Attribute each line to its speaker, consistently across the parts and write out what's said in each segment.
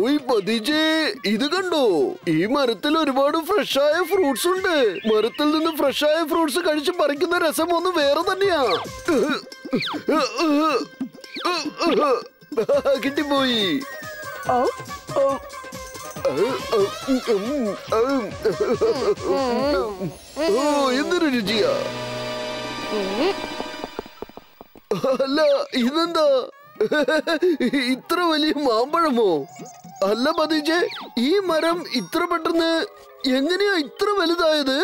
Speaker 1: ഓയ് പതിജേ ഇത് കണ്ടോ ഈ മരത്തിൽ ഒരുപാട് ഫ്രഷ് ആയ ഫ്രൂട്ട്സ് ഉണ്ട് മരത്തിൽ നിന്ന് ഫ്രഷ് ആയ ഫ്രൂട്ട്സ് കഴിച്ച് പറിക്കുന്ന രസം ഒന്ന് വേറെ തന്നെയാ കിട്ടിപ്പോയി
Speaker 2: ഓ ഓ
Speaker 1: ഓ എന്തൊരു രുചിയാ അല്ല ഇതെന്താ ഇത്ര വലിയ മാമ്പഴമോ അല്ല പതിജെ ഈ മരം ഇത്ര പെട്ടെന്ന് എങ്ങനെയാ ഇത്ര വലുതായത്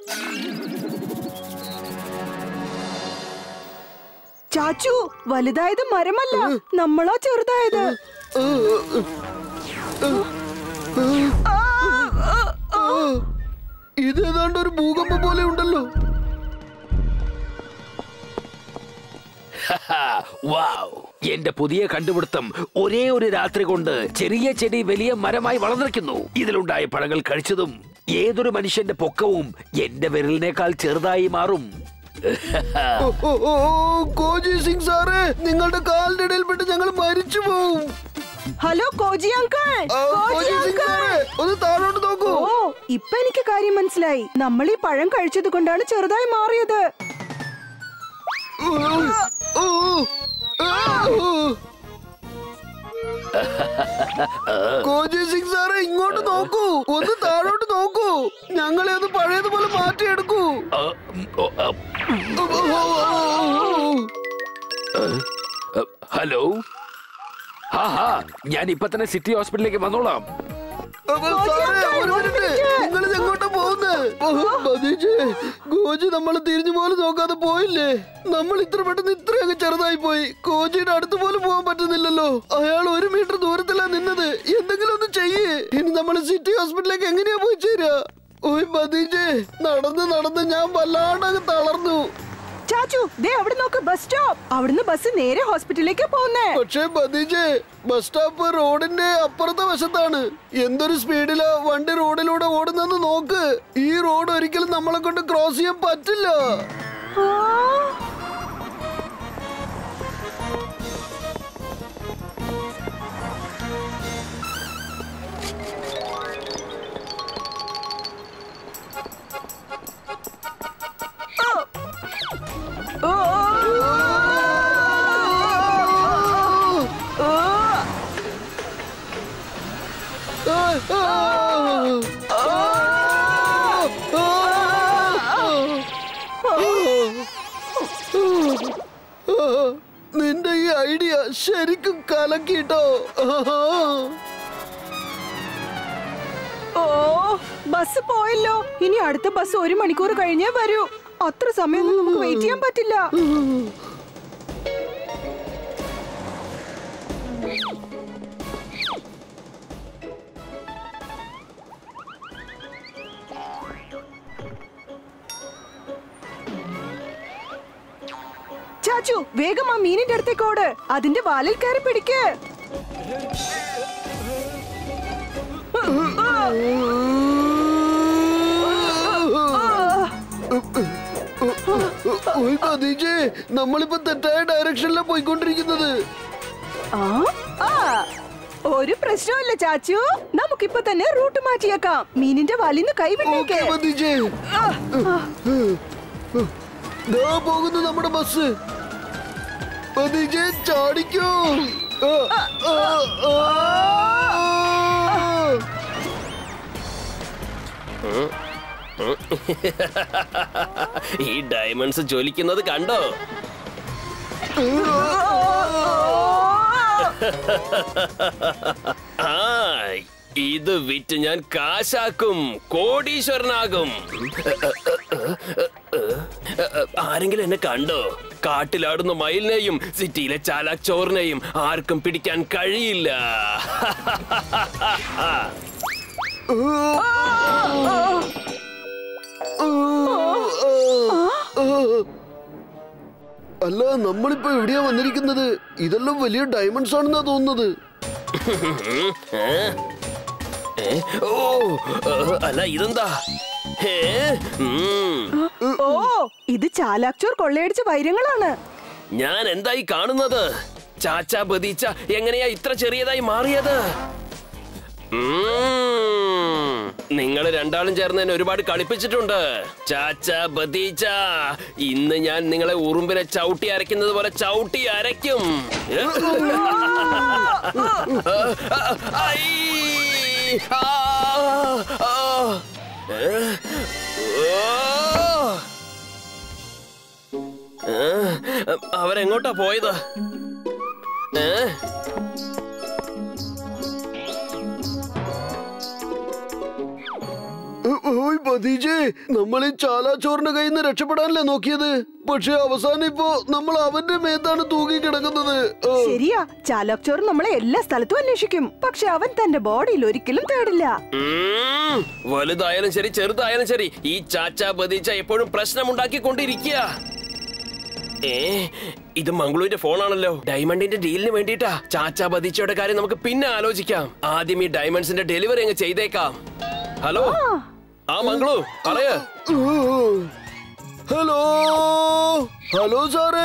Speaker 2: ചാച്ചു വലുതായത് മരമല്ല നമ്മളാ ചെറുതായത് ആ, ആ, ആ.
Speaker 1: ഇത് ഏതാണ്ട് ഒരു ഭൂകമ്പം പോലെ ഉണ്ടല്ലോ
Speaker 3: വാവ് എന്റെ പുതിയ കണ്ടുപിടുത്തം ഒരേ ഒരു രാത്രി കൊണ്ട് ചെറിയ ചെടി വലിയ മരമായി വളർന്നിരിക്കുന്നു ഇതിലുണ്ടായ പഴങ്ങൾ കഴിച്ചതും ഏതൊരു മനുഷ്യന്റെ പൊക്കവും എന്റെ വിരലിനേക്കാൾ ചെറുതായി മാറും
Speaker 1: ഓ, ഓ, ഓ, ഓ, കോജി സിംഗ് സാറേ നിങ്ങളുടെ കാലിന്റെ ഇടയിൽപ്പെട്ട് ഞങ്ങൾ മരിച്ചു പോവും
Speaker 2: ഹലോ കോജി അങ്കിൾ
Speaker 1: ആ,
Speaker 2: കോജി
Speaker 1: കോജി സിംഗ്
Speaker 2: അങ്കിൾ
Speaker 1: സാറേ ഒന്ന് താഴോട്ട് നോക്കൂ
Speaker 2: ഓ ഇപ്പൊ എനിക്ക് കാര്യം മനസ്സിലായി നമ്മൾ ഈ പഴം കഴിച്ചത് കൊണ്ടാണ് ചെറുതായി മാറിയത്
Speaker 1: ഓ, ഓ, ആ, ഓ. കോജി സിംഗ് സാറേ ഇങ്ങോട്ട് നോക്കൂ ഒന്ന് താഴോട്ട് നോക്കൂ ഞങ്ങളെ ഒന്ന് പഴയതുപോലെ മാറ്റിയെടുക്കൂ
Speaker 3: ആ, ഉം, ഓ, ആ,
Speaker 1: ഓ, ഓ, ഓ, ഓ.
Speaker 3: ആ, ഹലോ ഹാ ഹാ ഞാൻ ഇപ്പൊ തന്നെ സിറ്റി ഹോസ്പിറ്റലിലേക്ക് വന്നോളാം
Speaker 1: അപ്പൊ സാറേ, ഒരു മിനിറ്റ്. നിങ്ങളിത് എങ്ങോട്ടാ പോകുന്നത്? ഓ, മതീജേ, ഗോജി നമ്മൾ തിരിഞ്ഞു പോലും നോക്കാതെ പോയില്ലേ നമ്മൾ ഇത്ര പെട്ടെന്ന് ഇത്രയൊക്കെ ചെറുതായി പോയി കോജിയുടെ അടുത്ത് പോലും പോകാൻ പറ്റുന്നില്ലല്ലോ അയാൾ ഒരു മീറ്റർ ദൂരത്തിലാ നിന്നത് എന്തെങ്കിലും ഒന്ന് ചെയ്യേ ഇനി നമ്മൾ സിറ്റി ഹോസ്പിറ്റലിലേക്ക് എങ്ങനെയാ പോയി ചേരുക ഓയ് മതീജേ നടന്ന് നടന്ന് ഞാൻ വല്ലാണ്ടങ്ങ് തളർന്നു
Speaker 2: ചാച്ചു ദേ അവിടെ നോക്ക് ബസ് സ്റ്റോപ്പ് അവിടുന്ന് ബസ് നേരെ ഹോസ്പിറ്റലിലേക്ക് പോകുന്നേ
Speaker 1: പക്ഷേ ബദീജെ ബസ് സ്റ്റോപ്പ് റോഡിന്റെ അപ്പുറത്തെ വശത്താണ് എന്തൊരു സ്പീഡിലാ വണ്ടി റോഡിലൂടെ ഓടുന്നെന്ന് നോക്ക് ഈ റോഡ് ഒരിക്കലും നമ്മളെ കൊണ്ട് ക്രോസ് ചെയ്യാൻ പറ്റില്ല
Speaker 2: ഓ, ഓ,
Speaker 1: ആ, ആ, ആ, ആ. നിന്റെ ഈ ഐഡിയ ശരിക്കും കലക്കിട്ടോ
Speaker 2: ഓ ബസ് പോയല്ലോ ഇനി അടുത്ത ബസ് ഒരു മണിക്കൂർ കഴിഞ്ഞേ വരൂ അത്ര സമയമൊന്നും നമുക്ക് വെയിറ്റ് ചെയ്യാൻ പറ്റില്ല ചാച്ചു വേഗം ആ മീനിന്റെ അടുത്തേക്ക് ഓട് അതിന്റെ വാലിൽ കയറി പിടിക്ക്
Speaker 1: ഓയ് ഖദീജേ, നമ്മളിപ്പോ തെറ്റായ ഡയറക്ഷനിലാണ് പോയിക്കൊണ്ടിരിക്കുന്നത്
Speaker 2: ആ ആ ഒരു പ്രശ്നമില്ല ചാച്ചു നമുക്കിപ്പോ തന്നെ റൂട്ട് മാറ്റിയേക്കാം മീനിന്റെ വാലിന്ന്
Speaker 1: ഓക്കേ,
Speaker 2: കൈവിട്ടേക്ക്
Speaker 1: ഖദീജേ. ദാ പോകുന്നു നമ്മുടെ ബസ് ഖദീജേ, ചാടിക്കോ ആ, ആ, ആ.
Speaker 4: ഈ ഡയമണ്ട്സ് ജ്വലിക്കുന്നത് കണ്ടോ ആ ഇത് വിറ്റ് ഞാൻ കാശാക്കും കോടീശ്വരനാകും ആരെങ്കിലും എന്നെ കണ്ടോ കാട്ടിലാടുന്ന മയിലിനെയും സിറ്റിയിലെ ചാലാക് ചോറിനെയും ആർക്കും പിടിക്കാൻ കഴിയില്ല
Speaker 1: അല്ല നമ്മളിപ്പോ എവിടെയാ വന്നിരിക്കുന്നത് ഇതെല്ലാം വലിയ ഡയമണ്ട്സ് ആണെന്നാ തോന്നുന്നത്
Speaker 4: ഏ? ഏ? ഓ ഏ, അല്ല ഇതെന്താ ഹേ ഉം.
Speaker 2: ഓ ഇത് ചാലാക്ചോർ കൊള്ളയടിച്ച വൈരങ്ങളാണ്
Speaker 4: ഞാൻ എന്തായി കാണുന്നത് ചാച്ച ബദീച്ച എങ്ങനെയാ ഇത്ര ചെറിയതായി മാറിയത് നിങ്ങൾ രണ്ടാളും ചേർന്ന് എന്നെ ഒരുപാട് കളിപ്പിച്ചിട്ടുണ്ട് ചാച്ച ബദീച്ച ഇന്ന് ഞാൻ നിങ്ങളെ ഉറുമ്പിനെ ചവിട്ടി അരയ്ക്കുന്നത് പോലെ ചവിട്ടി അരയ്ക്കും ഏ? ഐ! ആ! ആ! ഏ? ഓ! ഏ? അവരെങ്ങോട്ടാ പോയത് ഏ
Speaker 1: ഓയ് പതീജെ നമ്മൾ ഈ ചാലാച്ചോറിന്റെ കയ്യിൽ നിന്ന് രക്ഷപ്പെടാനല്ലേ നോക്കിയത് പക്ഷെ അവസാനം ഇപ്പോ നമ്മൾ അവന്റെ മേത്താണ് തൂങ്ങി കിടക്കുന്നത് ആ.
Speaker 2: ശരിയാ ചാലക് ചോർ നമ്മളെ എല്ലാ സ്ഥലത്തും അന്വേഷിക്കും പക്ഷെ അവൻ തന്റെ ബോഡിയിൽ ഒരിക്കലും തേടില്ല
Speaker 4: ഉം. വലുതായാലും ശരി ചെറുതായാലും ശരി ഈ ചാച്ച ബദീച്ച എപ്പോഴും പ്രശ്നമുണ്ടാക്കിക്കൊണ്ടിരിക്കുക ഏ ഇത് മംഗളൂരിന്റെ ഫോണാണല്ലോ ഡയമണ്ടിന്റെ ഡീലിന് വേണ്ടിട്ടാ ചാച്ച ബദീച്ചയുടെ കാര്യം നമുക്ക് പിന്നെ ആലോചിക്കാം ആദ്യം ഈ ഡയമണ്ട്സിന്റെ ഡെലിവറി അങ്ങ് ചെയ്തേക്കാം ഹലോ ആ മംഗളു പറയ
Speaker 1: ഹലോ ഹലോ സാറേ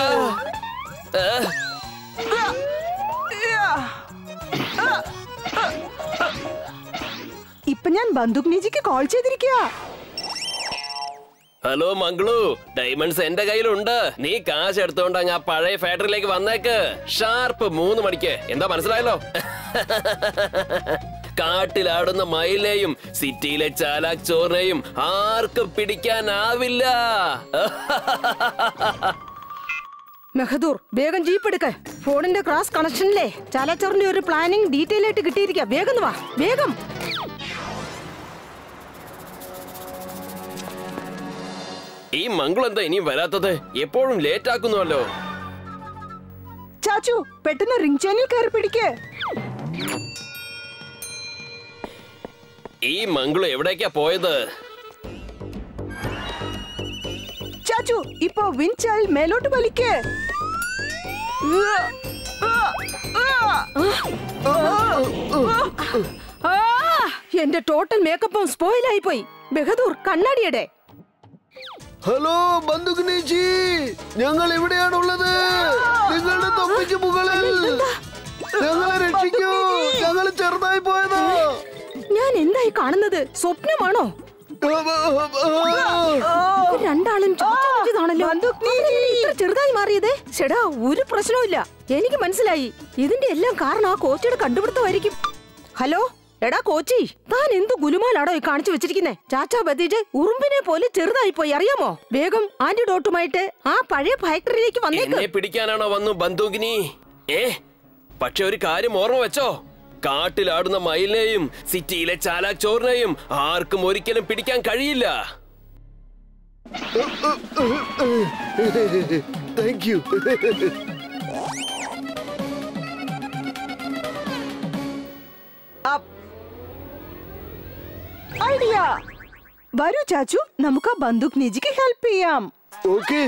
Speaker 2: ഇപ്പൊ ഞാൻ ബന്ദുക്നീജിക്ക് കോൾ ചെയ്തിരിക്കുക
Speaker 4: ഹലോ മംഗളു ഡയമണ്ട്സ് എന്റെ കയ്യിലുണ്ട് നീ കാശ് എടുത്തോണ്ട് അങ്ങ് ആ പഴയ ഫാക്ടറിയിലേക്ക് വന്നേക്ക് ഷാർപ്പ് മൂന്ന് മണിക്ക് എന്താ മനസ്സിലായല്ലോ കാട്ടിലാടുന്ന മയിലിനെയും സിറ്റിയിലെ ചാലാക് ചോറിനെയും ആർക്കും പിടിക്കാനാവില്ല
Speaker 5: മെഹദൂർ വേഗം ജീപ്പ് എടുക്ക ഫോണിന്റെ ക്രോസ് കണക്ഷനിലെ ചാലച്ചോറിന്റെ ഒരു പ്ലാനിങ് ഡീറ്റെയിൽ ആയിട്ട് കിട്ടിയിരിക്കുക വേഗം ഒന്ന് വാ വേഗം
Speaker 4: ഈ മംഗളു എന്താ ഇനിയും വരാത്തത് എപ്പോഴും ലേറ്റ് ആക്കുന്നുവല്ലോ
Speaker 2: ചാച്ചു പെട്ടെന്ന് റിംഗ് ചെയിനിൽ കയറി പിടിക്ക്
Speaker 4: ഈ മംഗളു എവിടേക്കാ പോയത്
Speaker 2: ചാച്ചു ഇപ്പൊ വിൻചാൽ മേലോട്ട് വലിക്ക്
Speaker 5: ആ, എന്റെ ടോട്ടൽ മേക്കപ്പും സ്പോയിൽ ആയി പോയി ബഹദൂർ കണ്ണാടിയുടെ
Speaker 1: ഹലോ ബന്ധുഗ്നേച്ചി ഞങ്ങൾ ഇവിടെയാണുള്ളത് നിങ്ങളുടെ തൊപ്പിക്ക് മുകളിൽ ഞങ്ങളെ രക്ഷിക്കൂ ഞങ്ങൾ ചെറുതായി പോയതാ
Speaker 5: ഞാൻ എന്തായി കാണുന്നത് സ്വപ്നമാണോ ഇവർ രണ്ടാളും ചോദിച്ചതാണല്ലോ ഇത്ര ചെറുതായി മാറിയത് ചേടാ ഒരു പ്രശ്നവുമില്ല എനിക്ക് മനസ്സിലായി ഇതിന്റെ എല്ലാം കാരണം ആ കോച്ചിയുടെ കണ്ടുപിടുത്തമായിരിക്കും ഹലോ എടാ കോച്ചി താൻ എന്ത് ഗുലുമാലാടോ ഈ കാണിച്ചു വെച്ചിരിക്കുന്നേ ചാച്ചാ ബദീജ് ഉറുമ്പിനെ പോലെ ചെറുതായി പോയി അറിയാമോ വേഗം ആന്റിഡോട്ടുമായിട്ട് ആ പഴയ ഫാക്ടറിയിലേക്ക് വന്നേക്ക്
Speaker 4: എന്നെ പിടിക്കാനാണോ വന്നു ബന്ദൂകിനി ഏ പക്ഷെ ഒരു കാര്യം ഓർമ്മ വെച്ചോ കാട്ടിലാടുന്ന മയിലിനെയും സിറ്റിയിലെ ചാലാക് ചോറിനെയും ആർക്കും ഒരിക്കലും പിടിക്കാൻ കഴിയില്ല
Speaker 1: താങ്ക് യു
Speaker 2: ഐഡിയ വരൂ ചാച്ചു നമുക്ക് ആ ബന്ദൂക് നിജിക്ക് ഹെൽപ്പ് ചെയ്യാം
Speaker 1: ഓക്കെ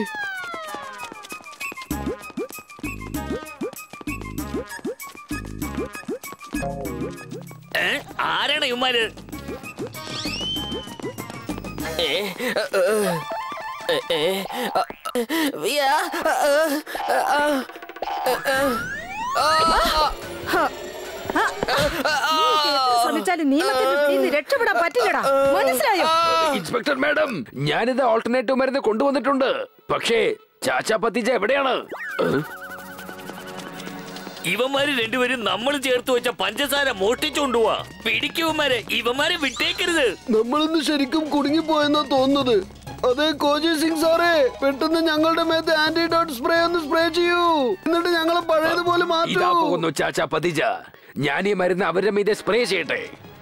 Speaker 3: ഏ? ആരാണ് ഇവന്മാര്
Speaker 4: ഏ, ഏ, ഏ, ഏ, ആ, വിയാ, ആ, ആ, ആ, ആ,
Speaker 5: ശ്രമിച്ചാലും നിയമത്തിന്റെ പിടിയിൽ നിന്ന് രക്ഷപ്പെടാൻ പറ്റില്ലടാ മനസ്സിലായോ
Speaker 3: ഇൻസ്പെക്ടർ മാഡം ഞാനിത് ഓൾട്ടർനേറ്റീവ് മരുന്ന് കൊണ്ടുവന്നിട്ടുണ്ട് പക്ഷേ ചാച്ചാ പത്തിച്ച എവിടെയാണ് ഏ?
Speaker 6: ഇവന്മാര് രണ്ടുപേരും നമ്മൾ ചേർത്ത് വെച്ച പഞ്ചസാര മോഷ്ടിച്ചുകൊണ്ടുപോവാ പിടിക്കുവന്മാരെ ഇവന്മാരെ വിട്ടേക്കരുത്
Speaker 1: നമ്മളിന്ന് ശരിക്കും കുടുങ്ങിപ്പോയെന്നാ തോന്നുന്നത് അതെ കോജി സിംഗ് സാറേ പെട്ടെന്ന് ഞങ്ങളുടെ മേത്ത് ആന്റിഡോട്ട് സ്പ്രേ ഒന്ന് സ്പ്രേ ചെയ്യൂ എന്നിട്ട് ഞങ്ങളെ പഴയതുപോലെ
Speaker 3: ഇതാ
Speaker 1: മാറ്റൂ
Speaker 3: പോകുന്നു ചാച്ചാ പതിജ ഞാൻ ഈ മരുന്ന് അവരുടെ മീതെ സ്പ്രേ ചെയ്യട്ടെ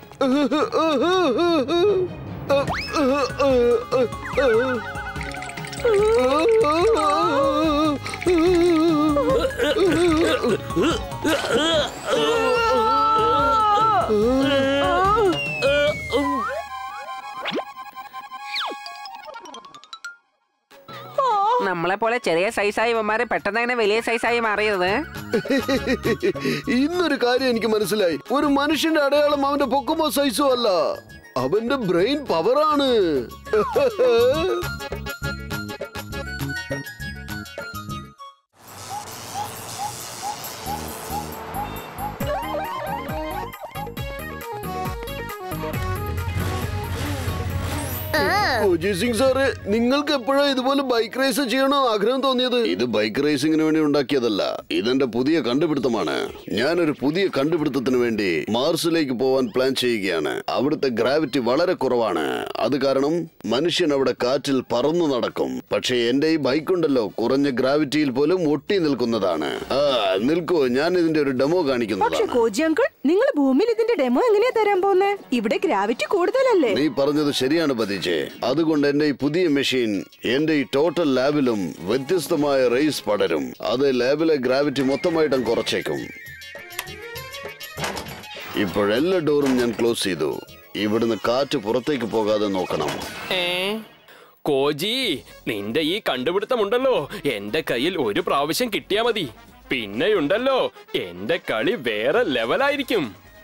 Speaker 7: നമ്മളെ പോലെ ചെറിയ സൈസായി ഇവന്മാര് പെട്ടെന്ന് അങ്ങനെ വലിയ സൈസായി മാറിയത്
Speaker 1: ഇന്നൊരു കാര്യം എനിക്ക് മനസ്സിലായി ഒരു മനുഷ്യന്റെ അടയാളം അവന്റെ പൊക്കമോ സൈസോ അല്ല അവന്റെ ബ്രെയിൻ പവറാണ് കോജി സിംഗ് സാറ് നിങ്ങൾക്ക് എപ്പോഴാ ഇതുപോലെ ബൈക്ക് റേസ് ചെയ്യണോ ആഗ്രഹം തോന്നിയത് ഇത് ബൈക്ക് റേസിംഗിന് വേണ്ടി ഉണ്ടാക്കിയതല്ല ഇതെന്റെ പുതിയ കണ്ടുപിടുത്തമാണ് ഞാനൊരു പുതിയ കണ്ടുപിടുത്തത്തിന് വേണ്ടി മാർസിലേക്ക് പോവാൻ പ്ലാൻ ചെയ്യുകയാണ് അവിടുത്തെ ഗ്രാവിറ്റി വളരെ കുറവാണ് അത് കാരണം മനുഷ്യൻ അവിടെ കാറ്റിൽ പറന്നു നടക്കും പക്ഷേ എന്റെ ഈ ബൈക്ക് ഉണ്ടല്ലോ കുറഞ്ഞ ഗ്രാവിറ്റിയിൽ പോലും ഒട്ടി നിൽക്കുന്നതാണ് ആ നിൽക്കൂ ഞാൻ ഇതിന്റെ ഒരു ഡെമോ
Speaker 2: പക്ഷെ
Speaker 1: കാണിക്കുന്നതാണ്
Speaker 2: കോജി അങ്കിൾ നിങ്ങൾ ഭൂമിയിൽ ഇതിന്റെ ഡെമോ എങ്ങനെയാ തരാൻ പോകുന്നേ ഇവിടെ ഗ്രാവിറ്റി കൂടുതലല്ലേ
Speaker 1: നീ പറഞ്ഞത് ശരിയാണ് പതിച്ചേ അതുകൊണ്ട് എന്റെ ഈ പുതിയ മെഷീൻ എന്റെ ഈ ടോട്ടൽ ലാബിലും വ്യത്യസ്തമായ റേസ് പടരും അത് ലാബിലെ ഗ്രാവിറ്റി മൊത്തമായിട്ടും കുറച്ചേക്കും ഇപ്പോഴെല്ലാ ഡോറും ഞാൻ ക്ലോസ് ചെയ്തു ഇവിടുന്ന് കാറ്റ് പുറത്തേക്ക് പോകാതെ നോക്കണം
Speaker 4: ഏ കോജി നിന്റെ ഈ കണ്ടുപിടുത്തമുണ്ടല്ലോ എന്റെ കയ്യിൽ ഒരു പ്രാവശ്യം കിട്ടിയാ മതി പിന്നെയുണ്ടല്ലോ എന്റെ കളി വേറെ ലെവലായിരിക്കും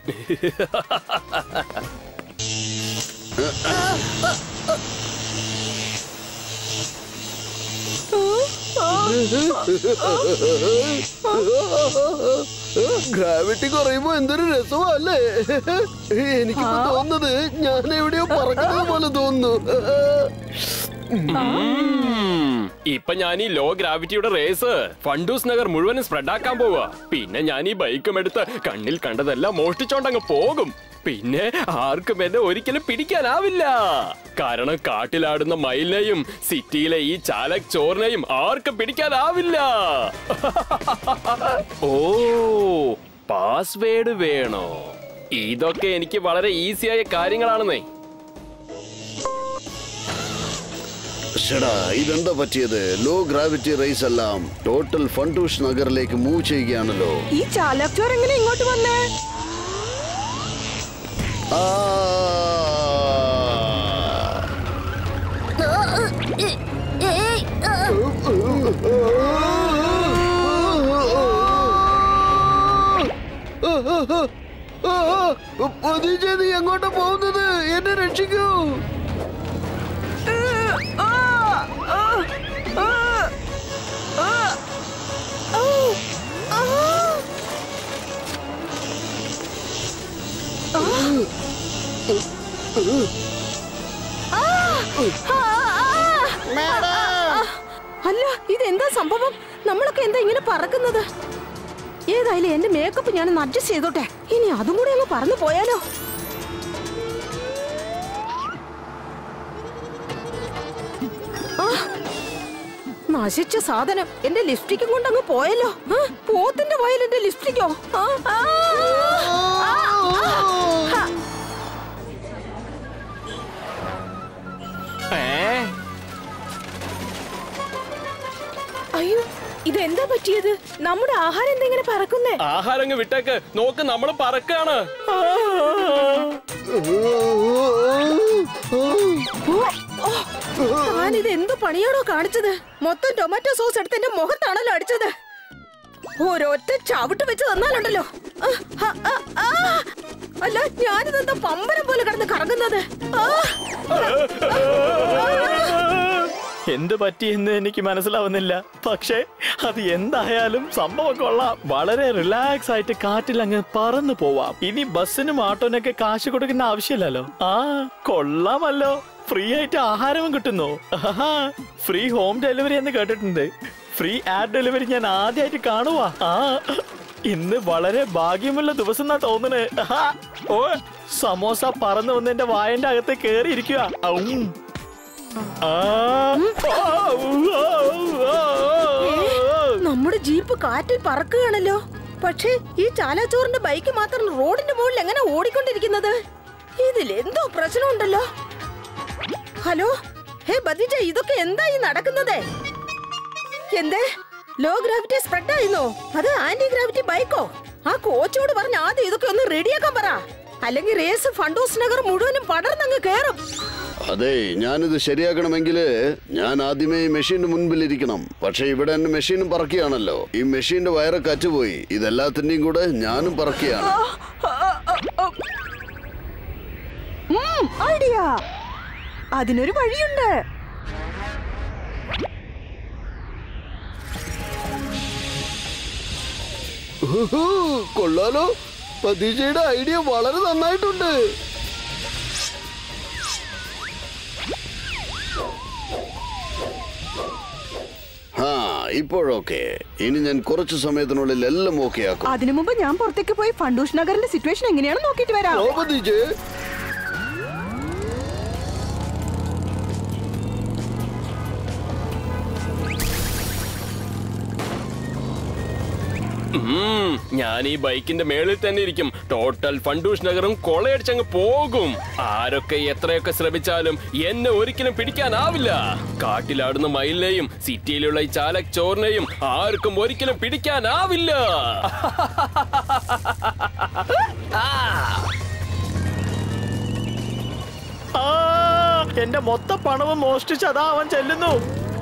Speaker 1: ഗ്രാവിറ്റി കുറയുമ്പോ എന്തൊരു രസമല്ലേ എനിക്കിപ്പോ തോന്നുന്നത് ഞാൻ എവിടെയോ പറക്കുന്നത് പോലെ തോന്നുന്നു
Speaker 4: ഉം. ഇപ്പൊ ഞാൻ ഈ ലോ ഗ്രാവിറ്റിയുടെ റേസ് ഫണ്ടൂസ് നഗർ മുഴുവനും സ്പ്രെഡ് ആക്കാൻ പോവാ പിന്നെ ഞാൻ ഈ ബൈക്കും എടുത്ത് കണ്ണിൽ കണ്ടതെല്ലാം മോഷ്ടിച്ചോണ്ടങ്ങ് പോകും പിന്നെ ആർക്കും എന്നെ ഒരിക്കലും പിടിക്കാനാവില്ല കാരണം കാട്ടിലാടുന്ന മയിലിനെയും സിറ്റിയിലെ ഈ ചാലക് ചോറിനെയും ആർക്കും പിടിക്കാനാവില്ല ഓ പാസ്വേഡ് വേണോ ഇതൊക്കെ എനിക്ക് വളരെ ഈസിയായ കാര്യങ്ങളാണെന്നേ
Speaker 1: ഷടാ ഇതെന്താ പറ്റിയത് ലോ ഗ്രാവിറ്റി റേസ് എല്ലാം ടോട്ടൽ ഫണ്ടൂഷ് നഗറിലേക്ക് മൂവ് ചെയ്യുകയാണല്ലോ
Speaker 2: ഈ ചാലക്ചോർ എങ്ങനെ ഇങ്ങോട്ട് വന്നേ
Speaker 1: ആ പതിച്ചേ നീ എങ്ങോട്ടാ പോകുന്നത് എന്നെ രക്ഷിക്കൂ
Speaker 5: അല്ല ഇതെന്താ സംഭവം നമ്മളൊക്കെ എന്താ ഇങ്ങനെ പറക്കുന്നത് ഏതായാലും എന്റെ മേക്കപ്പ് ഞാനൊന്ന് അഡ്ജസ്റ്റ് ചെയ്തോട്ടെ ഇനി അതും കൂടി അങ്ങ് പറന്നു പോയാലോ ആ, നശിച്ച സാധനം എന്റെ ലിപ്സ്റ്റിക്കും കൊണ്ട് അങ്ങ് പോയല്ലോ ആ, പോത്തിന്റെ വായിൽ എന്റെ ലിപ്സ്റ്റിക്കോ ആ, ആ, ആ, ആ, ആ.
Speaker 4: ഏ
Speaker 5: അയ്യോ ഇതെന്താ പറ്റിയത് നമ്മുടെ ആഹാരം എന്തെങ്ങനെ പറക്കുന്നേ
Speaker 4: ആഹാരങ്ങ് വിട്ടേക്ക് നോക്ക് നമ്മൾ പറക്കാണ്
Speaker 5: ഞാനിത് എന്ത് പണിയാണോ കാണിച്ചത് മൊത്തം ടൊമാറ്റോ സോസ് എടുത്ത് എന്റെ മുഖത്താണല്ലോ അടിച്ചത് ഒരൊറ്റ ചവിട്ട് വെച്ച് തന്നാലുണ്ടല്ലോ ആ, ആ, ആ, ആ. അല്ല ഞാനിതെന്താ പമ്പരം പോലെ കിടന്ന് കറങ്ങുന്നത് ആ,
Speaker 8: എന്ത് പറ്റിയെന്ന് എനിക്ക് മനസ്സിലാവുന്നില്ല പക്ഷേ അത് എന്തായാലും സംഭവം കൊള്ളാം വളരെ റിലാക്സ് ആയിട്ട് കാറ്റിൽ അങ്ങ് പറന്നു പോവാം ഇനി ബസ്സിനും ഓട്ടോനൊക്കെ കാശ് കൊടുക്കേണ്ട ആവശ്യമില്ലല്ലോ ആ കൊള്ളാമല്ലോ ഫ്രീ ആയിട്ട് ആഹാരവും കിട്ടുന്നു ഫ്രീ ഹോം ഡെലിവറി എന്ന് കേട്ടിട്ടുണ്ട് ഫ്രീ ആഡ് ഡെലിവറി ഞാൻ ആദ്യമായിട്ട് കാണുവാ ആ ഇന്ന് വളരെ ഭാഗ്യമുള്ള ദിവസം എന്നാ തോന്നണേ ആഹാ. ഓ സമോസ പറന്നു വന്ന് എന്റെ വായന്റെ അകത്ത് കേറിയിരിക്കുക
Speaker 5: നമ്മുടെ ജീപ്പ് കാറ്റിൽ പറക്കുകയാണല്ലോ പക്ഷേ ഈ ചാലാച്ചോറിന്റെ ബൈക്ക് മാത്രം റോഡിന്റെ മുകളിൽ എങ്ങനെ ഓടിക്കൊണ്ടിരിക്കുന്നത് ഇതിൽ എന്തോ പ്രശ്നമുണ്ടല്ലോ ഹലോ ഹേ ബദിജ ഇതൊക്കെ എന്താ ഈ നടക്കുന്നത് എന്തേ ലോ ഗ്രാവിറ്റി സ്പ്രെഡ് ആയിരുന്നോ അത് ആന്റി ഗ്രാവിറ്റി ബൈക്കോ ആ കോച്ചോട് പറഞ്ഞ ആദ്യം ഇതൊക്കെ ഒന്ന് റെഡിയാക്കാൻ പറ അല്ലെങ്കിൽ റേസ് ഫണ്ടോസ് നഗർ മുഴുവനും പടർന്നങ്ങ് കേറും
Speaker 1: അതെ ഞാനിത് ശരിയാക്കണമെങ്കിൽ ഞാൻ ആദ്യമേ ഈ മെഷീന്റെ മുൻപിൽ ഇരിക്കണം പക്ഷെ ഇവിടെ എന്റെ മെഷീനും പറക്കുകയാണല്ലോ ഈ മെഷീന്റെ വയറൊക്കെ അറ്റുപോയി ഇതെല്ലാത്തിന്റെയും കൂടെ ഞാനും പറക്കുകയാണ്
Speaker 2: ഐഡിയ അതിനൊരു വഴിയുണ്ട്
Speaker 1: ഉഹു, കൊള്ളാലോ പതീജയുടെ ഐഡിയ വളരെ നന്നായിട്ടുണ്ട് ഇപ്പോഴൊക്കെ ഇനി ഞാൻ കുറച്ചു സമയത്തിനുള്ളിൽ എല്ലാം ഓക്കെ ആക്കും
Speaker 2: അതിനു മുമ്പ് ഞാൻ പുറത്തേക്ക് പോയി ഫണ്ടൂഷ് നഗറിന്റെ സിറ്റുവേഷൻ എങ്ങനെയാണെന്ന് നോക്കിയിട്ട് വരാം
Speaker 1: ഓ, ബദീജെ
Speaker 4: ഉം, ഞാൻ ഈ ബൈക്കിന്റെ മേളിൽ തന്നെ ഇരിക്കും ടോട്ടൽ ഫണ്ടൂഷ് നഗറും കൊള്ളയടിച്ചങ്ങ് പോകും ആരൊക്കെ എത്രയൊക്കെ ശ്രമിച്ചാലും എന്നെ ഒരിക്കലും പിടിക്കാനാവില്ല കാട്ടിലാടുന്ന മയിലിനെയും സിറ്റിയിലുള്ള ഈ ചാലക് ചോറിനെയും ആർക്കും ഒരിക്കലും പിടിക്കാനാവില്ല
Speaker 8: ആ, എന്റെ മൊത്ത പണവും മോഷ്ടിച്ച് അതാ അവൻ ചെല്ലുന്നു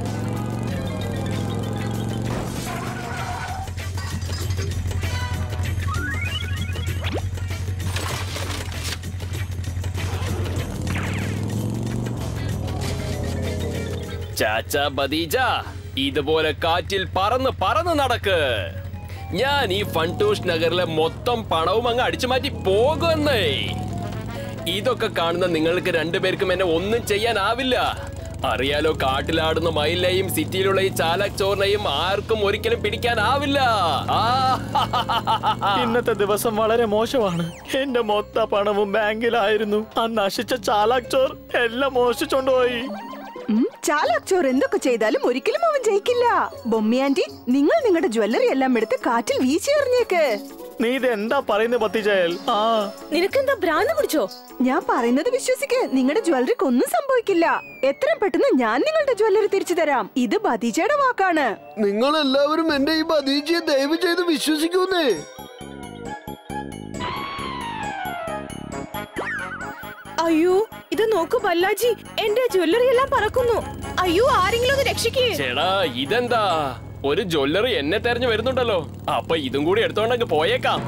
Speaker 4: ചാച്ച ബദീജ ഇതുപോലെ കാറ്റിൽ പറന്ന് പറന്ന് നടക്ക് ഞാൻ ഈ ഫണ്ടൂഷ് നഗറിലെ മൊത്തം പണവും അങ്ങ് അടിച്ചു മാറ്റി പോകുന്നേ ഇതൊക്കെ കാണുന്ന നിങ്ങൾക്ക് രണ്ടുപേർക്കും എന്നെ ഒന്നും ചെയ്യാനാവില്ല അറിയാലോ കാട്ടിലാടുന്ന മയിലിനെയും സിറ്റിയിലുള്ള ഈ ചാലക് ചോറിനെയും ആർക്കും ഒരിക്കലും പിടിക്കാനാവില്ല ആ
Speaker 8: ഇന്നത്തെ ദിവസം വളരെ മോശമാണ് എന്റെ മൊത്ത പണവും ബാങ്കിലായിരുന്നു ആ നശിച്ച ചാലാക് ചോർ എല്ലാം മോഷിച്ചോണ്ടുപോയി
Speaker 2: ഉം, ചാലാക് ചോർ എന്തൊക്കെ ചെയ്താലും ഒരിക്കലും അവൻ ജയിക്കില്ല ബൊമ്മി ആന്റി നിങ്ങൾ നിങ്ങളുടെ ജ്വല്ലറി എല്ലാം എടുത്ത് കാറ്റിൽ വീശി എറിഞ്ഞേക്ക്
Speaker 8: നീ ഇത് എന്താ പറയുന്നത് പത്തിജയൽ ആ
Speaker 5: നിനക്കെന്താ ഭ്രാന്ത് പിടിച്ചോ
Speaker 2: ഞാൻ പറയുന്നത് വിശ്വസിക്ക് നിങ്ങളുടെ ജ്വല്ലറിക്ക് ഒന്നും സംഭവിക്കില്ല എത്രയും പെട്ടെന്ന് ഞാൻ നിങ്ങളുടെ ജ്വല്ലറി തിരിച്ചു തരാം ഇത് ബദീജയുടെ വാക്കാണ്
Speaker 1: നിങ്ങൾ എല്ലാവരും എന്റെ ഈ ബദീജയെ ദയവ് ചെയ്ത് വിശ്വസിക്കൂന്നേ
Speaker 5: അയ്യോ ഇത് നോക്കൂ ബല്ലാജി എന്റെ ജ്വല്ലറി എല്ലാം പറക്കുന്നു അയ്യോ ആരെങ്കിലും ഒന്ന് രക്ഷിക്കേ
Speaker 4: ചേടാ ഇതെന്താ ഒരു ജ്വല്ലറി എന്നെ തെരഞ്ഞു വരുന്നുണ്ടല്ലോ അപ്പൊ ഇതും കൂടി എടുത്തോണ്ടങ്ങ് പോയേക്കാം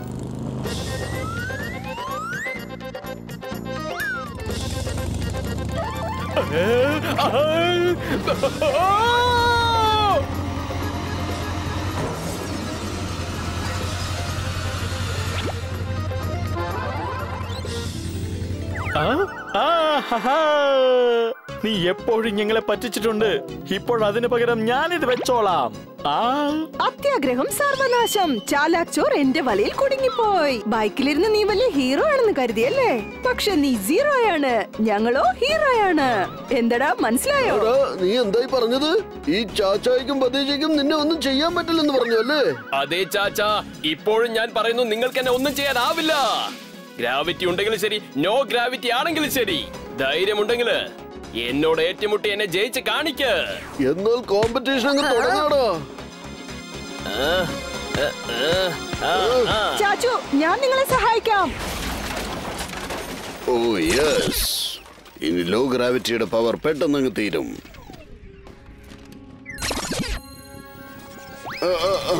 Speaker 8: ആ? ആ, ഹഹാ. നീ എപ്പോഴും ഞങ്ങളെ പറ്റിച്ചിട്ടുണ്ട് ഇപ്പോൾ അതിന് പകരം ഞാനിത് വെച്ചോളാം ആ
Speaker 2: അത്യാഗ്രഹം സർവനാശം ചാലാക് ചോർ എന്റെ വലയിൽ കുടുങ്ങിപ്പോയി ബൈക്കിലിരുന്ന് നീ വലിയ ഹീറോ ആണെന്ന് കരുതിയല്ലേ പക്ഷെ നീ സീറോയാണ് ഞങ്ങളോ ഹീറോയാണ് എന്തടാ മനസ്സിലായോ
Speaker 1: എടാ, നീ എന്തായി പറഞ്ഞത് ഈ ചാച്ചായിക്കും ബദീജയ്ക്കും നിന്നെ ഒന്നും ചെയ്യാൻ പറ്റില്ലെന്ന് പറഞ്ഞു അല്ലേ
Speaker 4: അതെ ചാച്ചാ ഇപ്പോഴും ഞാൻ പറയുന്നു നിങ്ങൾക്ക് എന്നെ ഒന്നും ചെയ്യാനാവില്ല ഗ്രാവിറ്റി ഉണ്ടെങ്കിലും ശരി നോ ഗ്രാവിറ്റി ആണെങ്കിലും ശരി ധൈര്യമുണ്ടെങ്കിൽ എന്നോട് ഏറ്റുമുട്ടി എന്നെ ജയിച്ച് കാണിക്ക്
Speaker 1: എന്നാൽ കോമ്പറ്റീഷൻ അങ്ങ് തുടങ്ങാടാ
Speaker 4: ആ, ആ, ആ, ആ, ആ.
Speaker 2: ചാച്ചു ഞാൻ നിങ്ങളെ സഹായിക്കാം
Speaker 1: ഓ യെസ് ഇനി ലോ ഗ്രാവിറ്റിയുടെ പവർ പെട്ടെന്ന് അങ്ങ് തീരും ആ, ആ, ആ.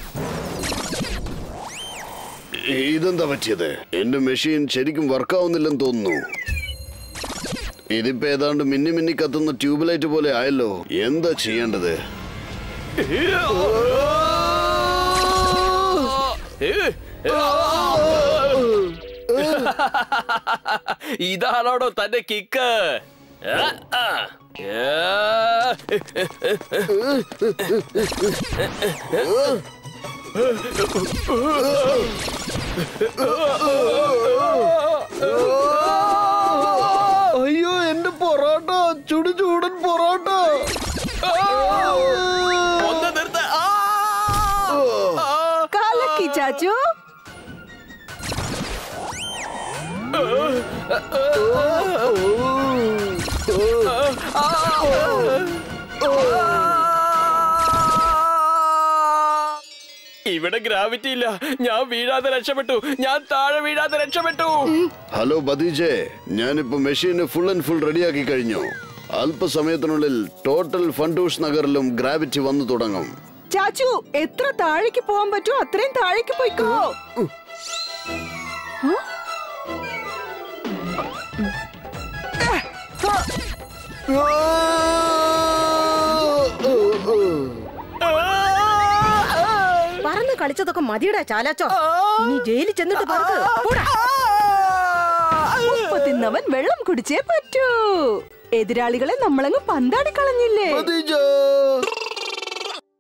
Speaker 1: ഇതെന്താ പറ്റിയത് എന്റെ മെഷീൻ ശരിക്കും വർക്കാവുന്നില്ലെന്ന് തോന്നുന്നു ഇതിപ്പോ ഏതാണ്ട് മിന്നി മിന്നി കത്തുന്ന ട്യൂബ് ലൈറ്റ് പോലെ ആയല്ലോ എന്താ ചെയ്യേണ്ടത്
Speaker 4: ഇതാണോടോ തന്റെ കിക്ക് ആ, ആ. ഏ.
Speaker 1: അയ്യോ എന്റെ പൊറോട്ട ചുടു ചൂടൻ പൊറോട്ട
Speaker 4: ഒന്ന് നിർത്ത ആ!
Speaker 2: കാലക്കി ചാച്ചു
Speaker 4: ഇവിടെ ഗ്രാവിറ്റി ഇല്ല ഞാൻ വീഴാതെ രക്ഷപ്പെട്ടു ഞാൻ താഴെ വീഴാതെ രക്ഷപ്പെട്ടു
Speaker 1: ഹലോ ബദീജെ ഞാനിപ്പോ മെഷീന് ഫുൾ ആൻഡ് ഫുൾ റെഡിയാക്കി കഴിഞ്ഞു അല്പസമയത്തിനുള്ളിൽ ടോട്ടൽ ഫണ്ടൂഷ് നഗറിലും ഗ്രാവിറ്റി വന്നു തുടങ്ങും
Speaker 2: ചാച്ചു എത്ര താഴേക്ക് പോകാൻ പറ്റുമോ അത്രയും താഴേക്ക് പോയിക്കോ
Speaker 5: പറന്ന് കളിച്ചതൊക്കെ മതിയടാ ചാലാച്ചോ ഇനി ജയിലിൽ ചെന്നിട്ട് പറക്ക് പോടാ
Speaker 2: ഉപ്പ് തിന്നവൻ വെള്ളം കുടിച്ചേ പറ്റൂ എതിരാളികളെ നമ്മളങ്ങ് പന്താടി കളഞ്ഞില്ലേ
Speaker 1: ബദീജ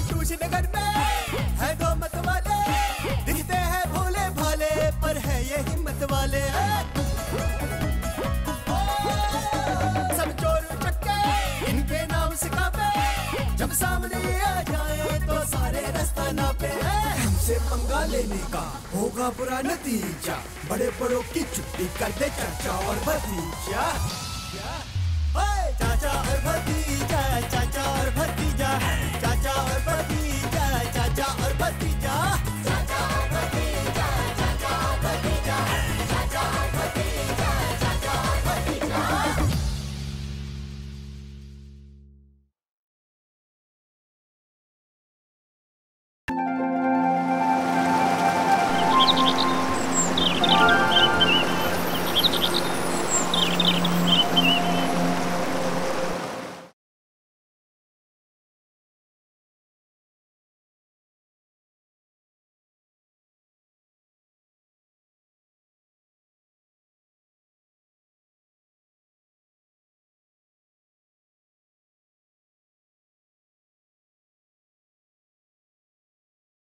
Speaker 9: टूश नगर में है दो मत वाले दिखते हैं भोले भाले पर है ये हिम्मत वाले सब चोर चक्के इनके नाम से कापे जब सामने आ जाए तो सारे रास्ता नापे हमसे पंगा लेने का होगा बुरा नतीजा बड़े बड़ों की छुट्टी कर दे चाचा और भतीजा ओए, चाचा और भतीजा चाचा और भतीजा चाचा और भतीजा